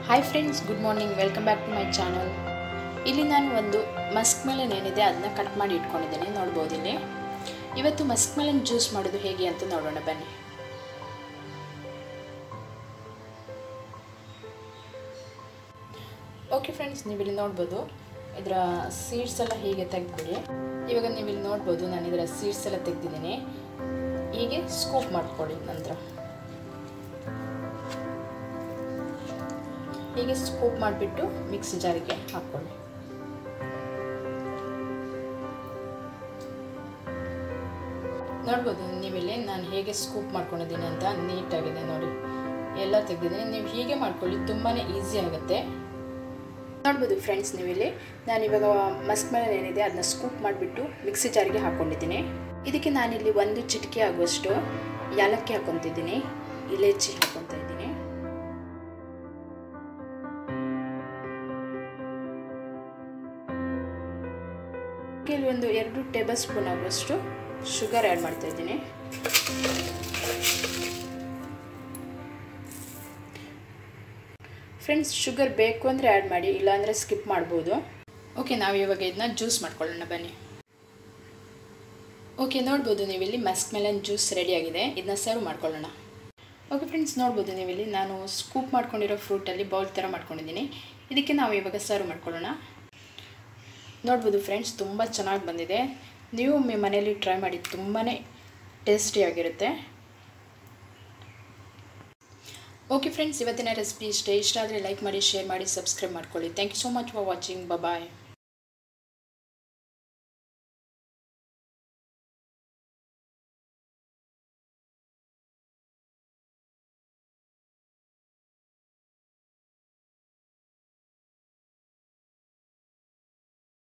hi friends good morning welcome back to my channel ಇಲ್ಲಿ ನಾನು ಒಂದು ಮಸ್ಕ್ ಮೆಲನ್ ಏನಿದೆ ಅದನ್ನ ಕಟ್ ಮಾಡಿ ಇಟ್ಕೊಂಡಿದ್ದೇನೆ ನೋಡ್ಬೋದು ಇಲ್ಲಿ ಇವತ್ತು ಮಸ್ಕ್ ಮೆಲನ್ ಜ್ಯೂಸ್ ಮಾಡೋದು ಹೇಗೆ ಅಂತ ನೋಡೋಣ ಬನ್ನಿ ಓಕೆ ಫ್ರೆಂಡ್ಸ್ ನೀವಿಲ್ಲಿ ನೋಡ್ಬೋದು ಇದರ ಸೀಡ್ಸ್ ಎಲ್ಲ ಹೀಗೆ ತೆಗೆದ್ಬಿಡಿ ಇವಾಗ ನೀವಿಲ್ಲಿ ನೋಡ್ಬೋದು ನಾನು ಇದರ ಸೀಡ್ಸ್ ಎಲ್ಲ ತೆಗೆದಿದ್ದೀನಿ ಹೀಗೆ ಸ್ಕೂಪ್ ಮಾಡ್ಕೊಳ್ಳಿ ನಂತರ ಹೀಗೆ ಸ್ಕೂಪ್ ಮಾಡಿಬಿಟ್ಟು ಮಿಕ್ಸಿ ಜಾರಿಗೆ ಹಾಕ್ಕೊಳ್ಳಿ ನೋಡ್ಬೋದು ನೀವಿಲ್ಲಿ ನಾನು ಹೇಗೆ ಸ್ಕೂಪ್ ಮಾಡ್ಕೊಂಡಿದ್ದೀನಿ ಅಂತ ನೀಟಾಗಿದೆ ನೋಡಿ ಎಲ್ಲ ತೆಗೆದಿದ್ದೀನಿ ನೀವು ಹೀಗೆ ಮಾಡ್ಕೊಳ್ಳಿ ತುಂಬಾ ಈಸಿ ಆಗುತ್ತೆ ನೋಡ್ಬೋದು ಫ್ರೆಂಡ್ಸ್ ನೀವಿಲ್ಲಿ ನಾನು ಇವಾಗ ಮಸ್ಕ್ ಮೇಲೆ ಏನಿದೆ ಅದನ್ನ ಸ್ಕೂಪ್ ಮಾಡಿಬಿಟ್ಟು ಮಿಕ್ಸಿ ಜಾರಿಗೆ ಹಾಕ್ಕೊಂಡಿದ್ದೀನಿ ಇದಕ್ಕೆ ನಾನಿಲ್ಲಿ ಒಂದು ಚಿಟಿಕೆ ಆಗುವಷ್ಟು ಯಾಲಕ್ಕಿ ಹಾಕ್ಕೊತಿದ್ದೀನಿ ಇಲೈಚಿ ಹಾಕ್ಕೊತಾ ಇದ್ದೀನಿ ಇಲ್ಲಿ ಒಂದು ಎರಡು ಟೇಬಲ್ ಸ್ಪೂನ್ ಆಗುವಷ್ಟು ಶುಗರ್ ಆ್ಯಡ್ ಮಾಡ್ತಾ ಇದ್ದೀನಿ ಫ್ರೆಂಡ್ಸ್ ಶುಗರ್ ಬೇಕು ಅಂದರೆ ಆ್ಯಡ್ ಮಾಡಿ ಇಲ್ಲಾಂದರೆ ಸ್ಕಿಪ್ ಮಾಡ್ಬೋದು ಓಕೆ ನಾವು ಇವಾಗ ಇದನ್ನ ಜ್ಯೂಸ್ ಮಾಡ್ಕೊಳ್ಳೋಣ ಬನ್ನಿ ಓಕೆ ನೋಡ್ಬೋದು ನೀವಿಲ್ಲಿ ಮಸ್ಕ್ ಮೆಲನ್ ಜ್ಯೂಸ್ ರೆಡಿಯಾಗಿದೆ ಇದನ್ನ ಸರ್ವ್ ಮಾಡ್ಕೊಳ್ಳೋಣ ಓಕೆ ಫ್ರೆಂಡ್ಸ್ ನೋಡ್ಬೋದು ನೀವಿಲ್ಲಿ ನಾನು ಸ್ಕೂಪ್ ಮಾಡ್ಕೊಂಡಿರೋ ಫ್ರೂಟಲ್ಲಿ ಬೌಲ್ ಥರ ಮಾಡ್ಕೊಂಡಿದ್ದೀನಿ ಇದಕ್ಕೆ ನಾವು ಇವಾಗ ಸರ್ವ್ ಮಾಡ್ಕೊಳ್ಳೋಣ ನೋಡ್ಬೋದು ಫ್ರೆಂಡ್ಸ್ ತುಂಬ ಚೆನ್ನಾಗಿ ಬಂದಿದೆ ನೀವು ನಿಮ್ಮ ಮನೇಲಿ ಟ್ರೈ ಮಾಡಿ ತುಂಬಾ ಟೇಸ್ಟಿಯಾಗಿರುತ್ತೆ ಓಕೆ ಫ್ರೆಂಡ್ಸ್ ಇವತ್ತಿನ ರೆಸಿಪಿ ಇಷ್ಟೇ ಇಷ್ಟ ಆದರೆ ಲೈಕ್ ಮಾಡಿ ಶೇರ್ ಮಾಡಿ ಸಬ್ಸ್ಕ್ರೈಬ್ ಮಾಡ್ಕೊಳ್ಳಿ thank you so much for watching bye